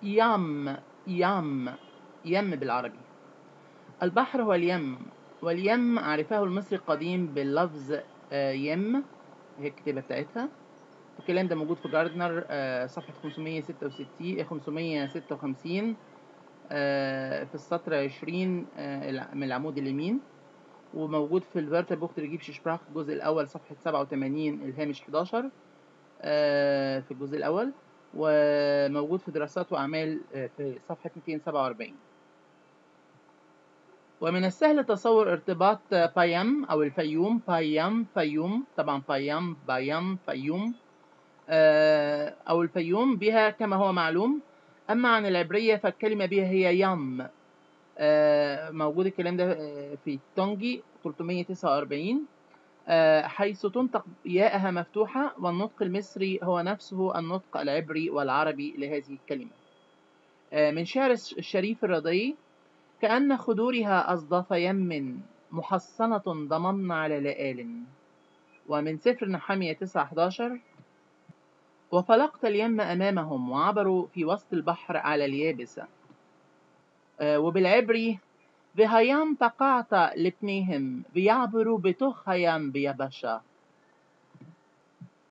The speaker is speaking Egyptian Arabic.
يم يم يم بالعربي البحر هو اليم واليم عرفه المصري القديم باللفظ آه، يم هي الكتابة بتاعتها الكلام ده موجود في جاردنر آه، صفحة 566 556 آه، في السطر 20 آه، من العمود اليمين وموجود في الفيرتر بوخت ريجيب شبراخ الجزء الأول صفحة 87 الهامش 11 آه، في الجزء الأول وموجود في دراسات وأعمال آه، في صفحة 247 ومن السهل تصور ارتباط آه، بايام أو الفيوم بايام فيوم طبعا بايام بايام فيوم آه، أو الفيوم بها كما هو معلوم أما عن العبرية فالكلمة بها هي يم آه، موجود الكلام ده آه، في تونجي 349 آه، حيث تنطق ياءها مفتوحة والنطق المصري هو نفسه النطق العبري والعربي لهذه الكلمة آه، من شعر الش- الشريف الرضي كأن خدورها أصداف يم محصنة ضممن على لآل ومن سفر نحمية 9 11 وفلقت اليم أمامهم وعبروا في وسط البحر على اليابسة آه، وبالعبري بهيام بقعت لبنيهم بيعبروا بتخ هيام بيبشة